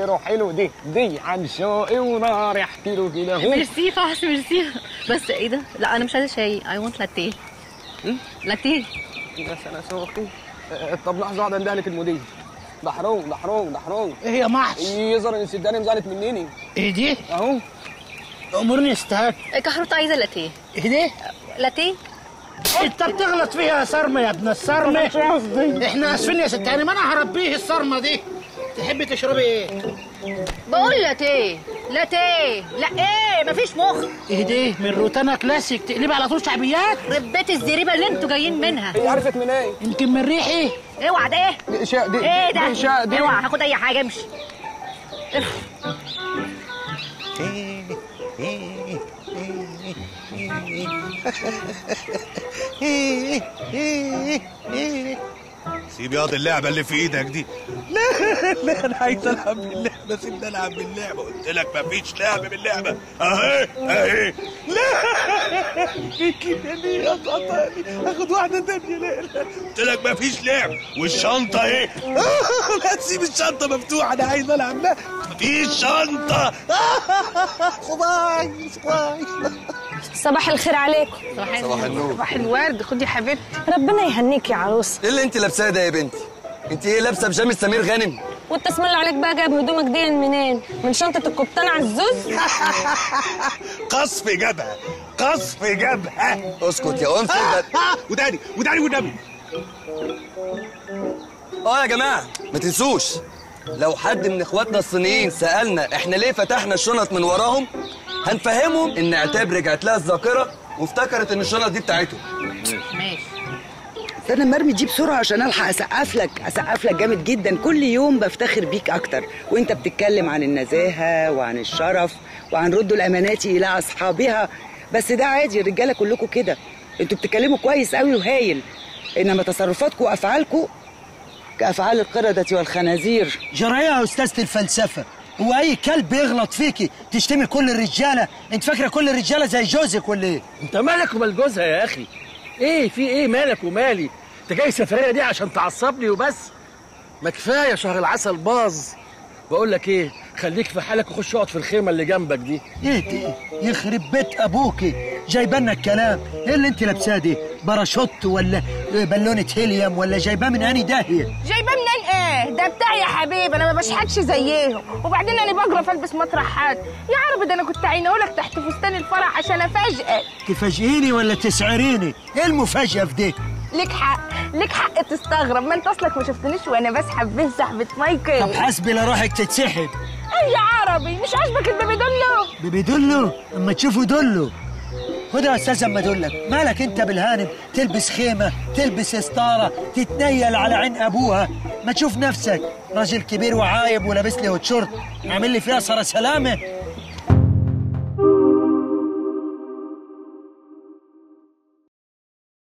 ضفيره حلو دي دي عن شوقي ونار يحكي له كده هو ميرسي فحص ميرسي بس ايه ده لا انا مش عايزه شاي اي ونت لاتيه لاتيه بس انا سوقي آه، طب لحظه واحده اندهلك المدير ده حرام ده حرام ده حرام ايه يا محس يظهر ان السدانه مزعلت مني ايه دي اهو امورني استهات كحرت عايزه لاتيه ايه دي لاتيه انت بتغلط فيها يا صرمه يا ابن الصرمه مش قصدي احنا اسفين يا ست هاني ما انا هربيه الصرمه دي تحبي تشربي ايه بقول لاتيه لاتيه لا ايه مفيش مخ ايه دي من روتانا كلاسيك تقلبي على طول شعبيات ربيت الزريبه اللي انتوا جايين منها هي عرفت من ايه يمكن من ريحي اوعى ده ايه دي شا دي ايه ده دي شا دي اوعى هاخد اي حاجه امشي سيب ياض اللعبة اللي في ايدك دي لا لا انا عايز العب باللعبة سيبني العب باللعبة قلت لك مفيش لعب باللعبة اهي اهي لا كده ليه يا سطاني اخد واحدة تانية لا لا قلت لك مفيش لعب والشنطة اهي لا تسيب الشنطة مفتوحة انا عايز العب لا مفيش شنطة صباعي صباعي صباح الخير عليكم صباح النور صباح الورد خدي يا حبيبتي ربنا يهنيك يا عروسه ايه اللي انت لابساه ده يا بنتي انت ايه لابسه بيجامه سمير غانم وانت اسم الله عليك بقى جايب هدومك دي منين من شنطه القبطان عزوز قصف جبهة قصف جبهة اسكت يا انس ده- وداني وداني والنبي اه يا جماعه ما تنسوش لو حد من اخواتنا الصينيين سالنا احنا ليه فتحنا الشنط من وراهم هنفهمهم ان عتاب رجعت لها الذاكره وافتكرت ان الشنط دي بتاعتهم ماشي استنى مرمي دي بسرعه عشان الحق اسقف لك اسقف لك جامد جدا كل يوم بفتخر بيك اكتر وانت بتتكلم عن النزاهه وعن الشرف وعن رد الامانات الى اصحابها بس ده عادي الرجاله كلكم كده انتوا بتتكلموا كويس قوي وهايل انما تصرفاتكم وافعالكم كافعال القرده والخنازير جرايه يا استاذه الفلسفه هو اي كلب يغلط فيكي تشتمي كل الرجاله انت فاكره كل الرجاله زي جوزك ولا ايه انت مالك ومال جوزها يا اخي ايه في ايه مالك ومالي انت جاي السفريه دي عشان تعصبني وبس ما كفايه شهر العسل باظ بقول لك ايه خليك في حالك وخش اقعد في الخيمه اللي جنبك دي ايه دي يخرب بيت ابوكي جايبانا الكلام ايه اللي انت لابساه دي باراشوت ولا بالونه هيليوم ولا جايباه من اني داهيه جايباه منين ايه ده بتاعي يا حبيبي انا ما بشحتش زيهم وبعدين انا بجرف البس مطرح حد يا عربي ده انا كنت عينه لك تحت فستان الفرح عشان افاجئك تفاجئيني ولا تسعريني ايه المفاجاه في دي ليك حق ليك حق تستغرب ما انت اصلك ما شفتنيش وانا بسحب بين سحبه مايكل طب حسبي لا روحك تتسحب ايه يا عربي مش عاجبك البيبي دولو بيبي دله اما تشوفوا دله خد يا استاذ اما ادلك مالك انت بالهانم تلبس خيمه تلبس ستاره تتنيل على عين ابوها ما تشوف نفسك راجل كبير وعايب ولابس لي وتشورت عامل لي فيها صرا سلامه